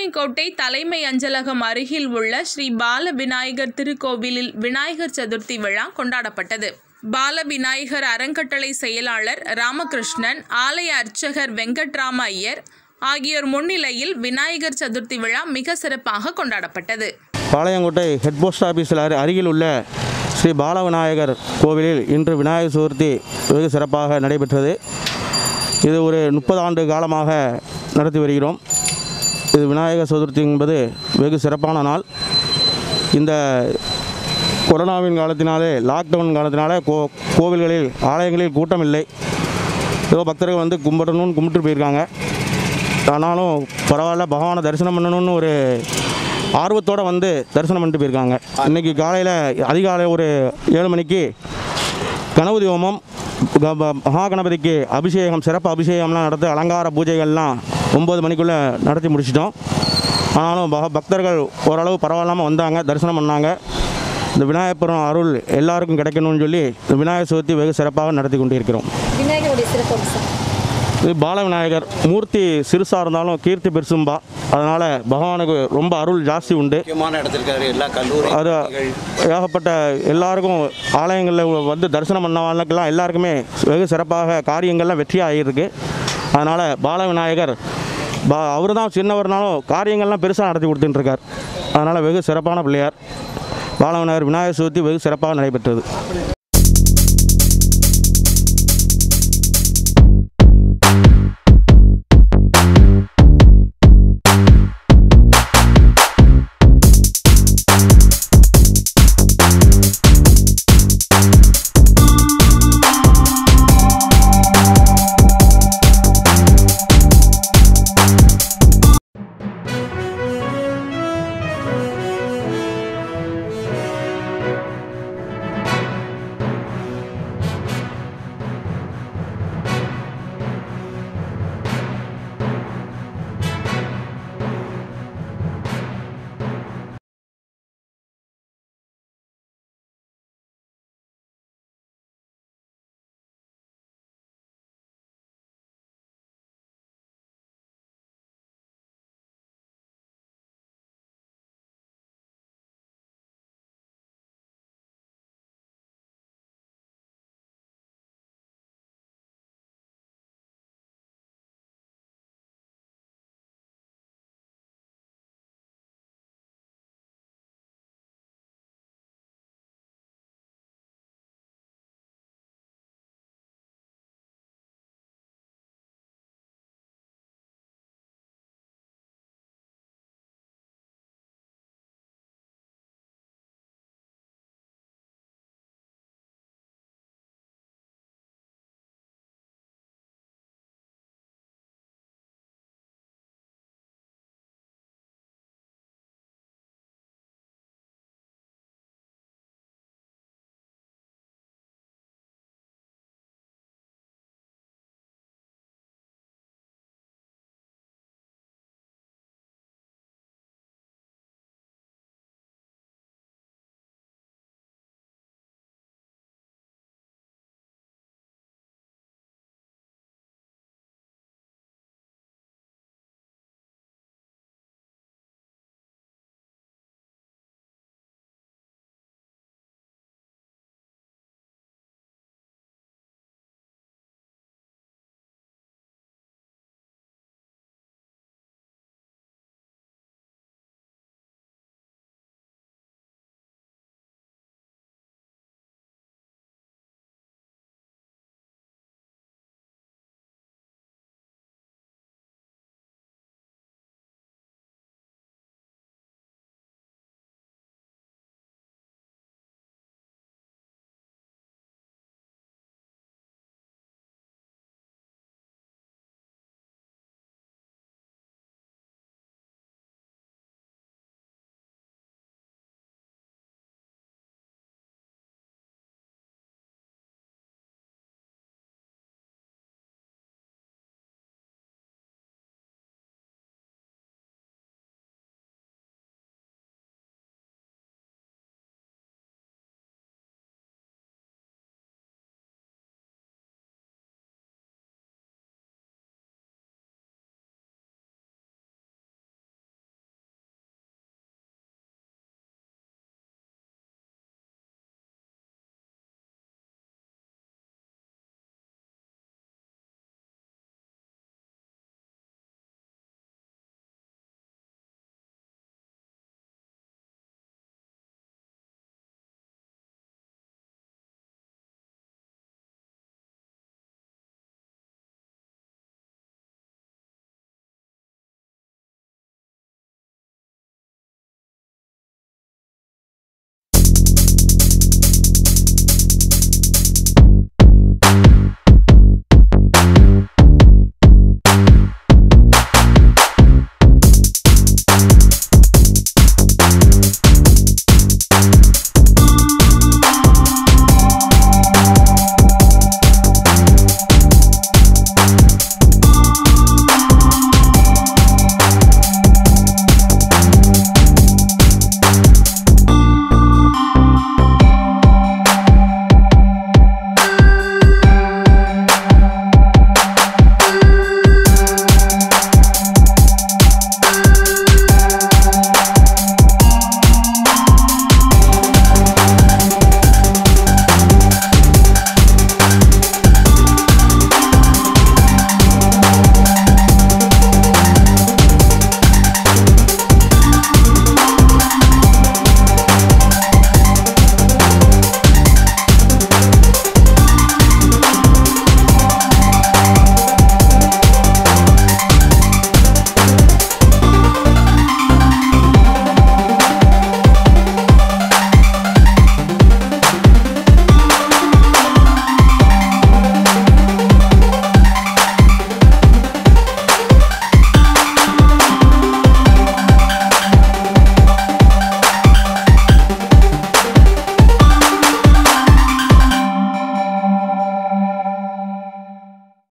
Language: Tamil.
பாளையங்கோட்டை தலைமை அஞ்சலகம் அருகில் உள்ள ஸ்ரீ பால விநாயகர் திருக்கோவிலில் விநாயகர் சதுர்த்தி விழா கொண்டாடப்பட்டது பால விநாயகர் அறங்கட்டளை செயலாளர் ராமகிருஷ்ணன் ஆலய அர்ச்சகர் வெங்கட்ராம ஐயர் ஆகியோர் முன்னிலையில் விநாயகர் சதுர்த்தி விழா மிக சிறப்பாக கொண்டாடப்பட்டது பாளையங்கோட்டை ஹெட் போஸ்ட் ஆஃபீஸில் அரு- அருகில் உள்ள ஸ்ரீ பாலவிநாயகர் கோவிலில் இன்று விநாயகர் சதுர்த்தி வெகு சிறப்பாக நடைபெற்றது இது ஒரு முப்பது ஆண்டு காலமாக நடத்தி வருகிறோம் இது விநாயகர் சதுர்த்தி என்பது வெகு சிறப்பான நாள் இந்த கொரோனாவின் காலத்தினாலே லாக்டவுன் காலத்தினாலே கோ கோவில்களில் ஆலயங்களில் கூட்டம் இல்லை ஏதோ பக்தர்கள் வந்து கும்பிடணும்னு கும்பிட்டு போயிருக்காங்க ஆனாலும் பரவாயில்ல பகவானை தரிசனம் பண்ணணும்னு ஒரு ஆர்வத்தோடு வந்து தரிசனம் பண்ணிட்டு போயிருக்காங்க இன்றைக்கி காலையில் அதிகாலை ஒரு ஏழு மணிக்கு கணபதி ஹோமம் க- ப- மகா கணபதிக்கு அபிஷேகம் சிறப்பு அபிஷேகம்லாம் நடத்தி அலங்கார பூஜைகள்லாம் ஒம்பது மணிக்குள்ளே நடத்தி முடிச்சிட்டோம் ஆனாலும் பக பக்தர்கள் ஓரளவு பரவாயில்லாமல் வந்தாங்க தரிசனம் பண்ணாங்க இந்த விநாயகபுரம் அருள் எல்லாருக்கும் கிடைக்கணும்னு சொல்லி இந்த விநாயகர் சதுர்த்தி வெகு சிறப்பாக நடத்தி கொண்டிருக்கிறோம் விநாயகருடைய சிறப்பம்சம் இது பால விநாயகர் மூர்த்தி சிறுசாக இருந்தாலும் கீர்த்தி பெருசும்பா அதனால் பகவானுக்கு ரொம்ப அருள் ஜாஸ்தி உண்டு முக்கியமான இடத்துல இருக்காரு எல்லா கல்லூரி அது ஏகப்பட்ட எல்லாருக்கும் ஆலயங்களில் வந்து தரிசனம் பண்ணவங்களுக்கெல்லாம் எல்லாருக்குமே வெகு சிறப்பாக காரியங்கள்லாம் வெற்றியாக ஆகியிருக்கு அதனால் பால விநாயகர் பா அவர் தான் சின்னவர்னாலும் காரியங்கள்லாம் பெருசாக நடத்தி கொடுத்துட்டு இருக்கார் அதனால் வெகு சிறப்பான பிள்ளையார் பால விநாயகர் விநாயகர் சதுர்த்தி வெகு சிறப்பாக நடைபெற்றது